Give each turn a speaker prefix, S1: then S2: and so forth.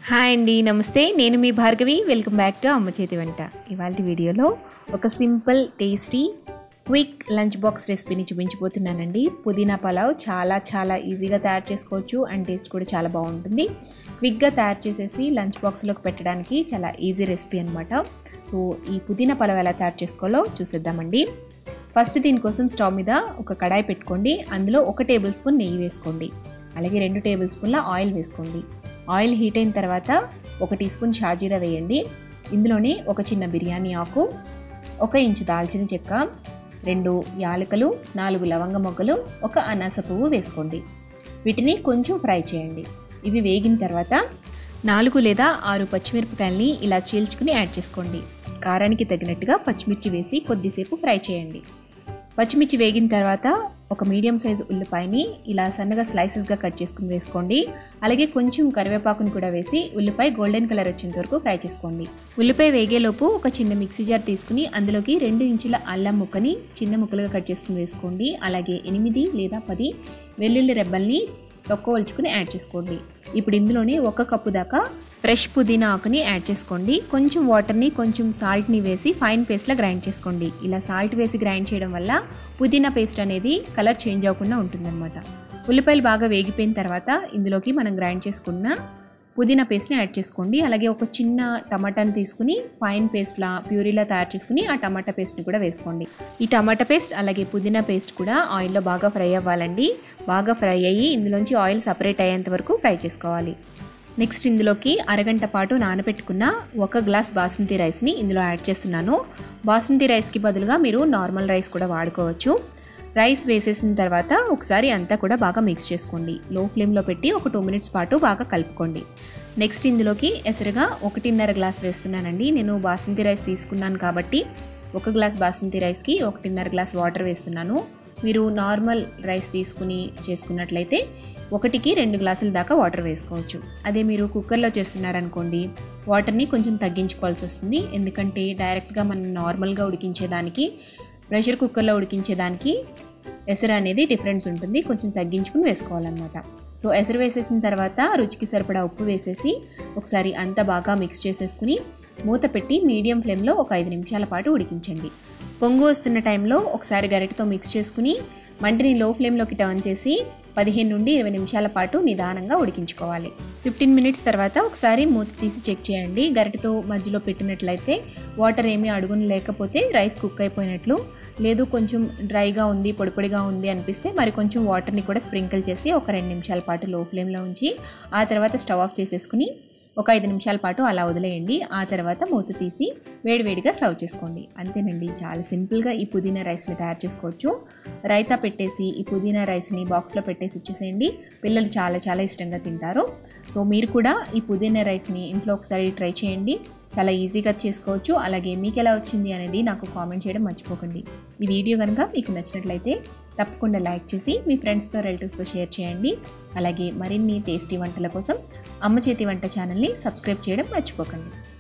S1: hi అండి నమస్తే నేను మీ భార్గవి వెల్కమ్ బ్యాక్ టు అమ్మ చేతి వంట ఇవాళ వీడియోలో ఒక simple tasty quick lunch box రెసిపీని చూపించబోతున్నానండి పుదీనా పలావ్ చాలా చాలా ఈజీగా తయారు చేసుకోవచ్చు అండ్ టేస్ట్ కూడా చాలా బాగుంటుంది క్విక్గా తయారు చేసేసి లంచ్ బాక్స్లోకి పెట్టడానికి చాలా ఈజీ రెసిపీ అనమాట సో ఈ పుదీనా పలావ్ ఎలా తయారు చేసుకోవాలో చూసేద్దామండి ఫస్ట్ దీనికోసం స్టవ్ మీద ఒక కడాయి పెట్టుకోండి అందులో ఒక టేబుల్ స్పూన్ నెయ్యి వేసుకోండి అలాగే రెండు టేబుల్ స్పూన్ల ఆయిల్ వేసుకోండి ఆయిల్ హీట్ అయిన తర్వాత ఒక టీ స్పూన్ షాజీరా వేయండి ఇందులోనే ఒక చిన్న బిర్యానీ ఆకు ఒక ఇంచు దాల్చిన చెక్క రెండు యాలకులు నాలుగు లవంగ మొగ్గలు ఒక అనాస పువ్వు వేసుకోండి వీటిని కొంచెం ఫ్రై చేయండి ఇవి వేగిన తర్వాత నాలుగు లేదా ఆరు పచ్చిమిరపకాయల్ని ఇలా చీల్చుకుని యాడ్ చేసుకోండి కారానికి తగినట్టుగా పచ్చిమిర్చి వేసి కొద్దిసేపు ఫ్రై చేయండి పచ్చిమిర్చి వేగిన తర్వాత ఒక మీడియం సైజు ఉల్లిపాయని ఇలా సన్నగా స్లైసెస్గా కట్ చేసుకుని వేసుకోండి అలాగే కొంచెం కరివేపాకుని కూడా వేసి ఉల్లిపాయ గోల్డెన్ కలర్ వచ్చేంత వరకు ఫ్రై చేసుకోండి ఉల్లిపాయ వేగేలోపు ఒక చిన్న మిక్సీ జార్ తీసుకుని అందులోకి రెండు ఇంచుల అల్లం ముక్కని చిన్న ముక్కలుగా కట్ చేసుకుని వేసుకోండి అలాగే ఎనిమిది లేదా పది వెల్లుల్లి రెబ్బల్ని తొక్కవలుచుకుని యాడ్ చేసుకోండి ఇప్పుడు ఇందులోనే ఒక కప్పు దాకా ఫ్రెష్ పుదీనా ఆకుని యాడ్ చేసుకోండి కొంచెం వాటర్ని కొంచెం సాల్ట్ని వేసి ఫైన్ పేస్ట్లా గ్రైండ్ చేసుకోండి ఇలా సాల్ట్ వేసి గ్రైండ్ చేయడం వల్ల పుదీనా పేస్ట్ అనేది కలర్ చేంజ్ అవ్వకుండా ఉంటుందన్నమాట ఉల్లిపాయలు బాగా వేగిపోయిన తర్వాత ఇందులోకి మనం గ్రైండ్ చేసుకున్న పుదీనా పేస్ట్ని యాడ్ చేసుకోండి అలాగే ఒక చిన్న టమాటాని తీసుకుని ఫైన్ పేస్ట్లా ప్యూరీలా తయారు చేసుకుని ఆ టమాటా పేస్ట్ని కూడా వేసుకోండి ఈ టమాటా పేస్ట్ అలాగే పుదీనా పేస్ట్ కూడా ఆయిల్లో బాగా ఫ్రై అవ్వాలండి బాగా ఫ్రై అయ్యి ఇందులోంచి ఆయిల్ సపరేట్ అయ్యేంత వరకు ఫ్రై చేసుకోవాలి నెక్స్ట్ ఇందులోకి అరగంట పాటు నానబెట్టుకున్న ఒక గ్లాస్ బాస్మతి రైస్ని ఇందులో యాడ్ చేస్తున్నాను బాస్మతి రైస్కి బదులుగా మీరు నార్మల్ రైస్ కూడా వాడుకోవచ్చు రైస్ వేసేసిన తర్వాత ఒకసారి అంతా కూడా బాగా మిక్స్ చేసుకోండి లో ఫ్లేమ్లో పెట్టి ఒక టూ మినిట్స్ పాటు బాగా కలుపుకోండి నెక్స్ట్ ఇందులోకి ఎసరుగా ఒకటిన్నర గ్లాస్ వేస్తున్నానండి నేను బాస్మతి రైస్ తీసుకున్నాను కాబట్టి ఒక గ్లాస్ బాస్మతి రైస్కి ఒకటిన్నర గ్లాస్ వాటర్ వేస్తున్నాను మీరు నార్మల్ రైస్ తీసుకుని చేసుకున్నట్లయితే ఒకటికి రెండు గ్లాసుల దాకా వాటర్ వేసుకోవచ్చు అదే మీరు కుక్కర్లో చేస్తున్నారనుకోండి వాటర్ని కొంచెం తగ్గించుకోవాల్సి వస్తుంది ఎందుకంటే డైరెక్ట్గా మనం నార్మల్గా ఉడికించేదానికి ప్రెషర్ కుక్కర్లో ఉడికించేదానికి ఎసరు అనేది డిఫరెన్స్ ఉంటుంది కొంచెం తగ్గించుకుని వేసుకోవాలన్నమాట సో ఎసరు వేసేసిన తర్వాత రుచికి సరిపడా ఉప్పు వేసేసి ఒకసారి అంతా బాగా మిక్స్ చేసేసుకుని మూత పెట్టి మీడియం ఫ్లేమ్లో ఒక ఐదు నిమిషాల పాటు ఉడికించండి పొంగు వస్తున్న టైంలో ఒకసారి గరిటతో మిక్స్ చేసుకుని మంటిని లో ఫ్లేమ్లోకి టర్న్ చేసి పదిహేను నుండి ఇరవై నిమిషాల పాటు నిదానంగా ఉడికించుకోవాలి ఫిఫ్టీన్ మినిట్స్ తర్వాత ఒకసారి మూత తీసి చెక్ చేయండి గరిటతో మధ్యలో పెట్టినట్లయితే వాటర్ ఏమీ అడుగును లేకపోతే రైస్ కుక్ అయిపోయినట్లు లేదు కొంచెం డ్రైగా ఉంది పొడి పొడిగా ఉంది అనిపిస్తే మరి కొంచెం వాటర్ని కూడా స్ప్రింకిల్ చేసి ఒక రెండు నిమిషాల పాటు లో ఫ్లేమ్లో ఉంచి ఆ తర్వాత స్టవ్ ఆఫ్ చేసేసుకుని ఒక ఐదు నిమిషాల పాటు అలా వదిలేయండి ఆ తర్వాత మూత తీసి వేడివేడిగా సర్వ్ చేసుకోండి అంతేనండి చాలా సింపుల్గా ఈ పుదీనా రైస్ని తయారు చేసుకోవచ్చు రైతా పెట్టేసి ఈ పుదీనా రైస్ని బాక్స్లో పెట్టేసి ఇచ్చేసేయండి పిల్లలు చాలా చాలా ఇష్టంగా తింటారు సో మీరు కూడా ఈ పుదీనా రైస్ని ఇంట్లో ఒకసారి ట్రై చేయండి చాలా ఈజీగా చేసుకోవచ్చు అలాగే మీకు ఎలా వచ్చింది అనేది నాకు కామెంట్ చేయడం మర్చిపోకండి ఈ వీడియో కనుక మీకు నచ్చినట్లయితే తప్పకుండా లైక్ చేసి మీ ఫ్రెండ్స్తో రిలేటివ్స్తో షేర్ చేయండి అలాగే మరిన్ని టేస్టీ వంటల కోసం అమ్మ చేతి వంట ఛానల్ని సబ్స్క్రైబ్ చేయడం మర్చిపోకండి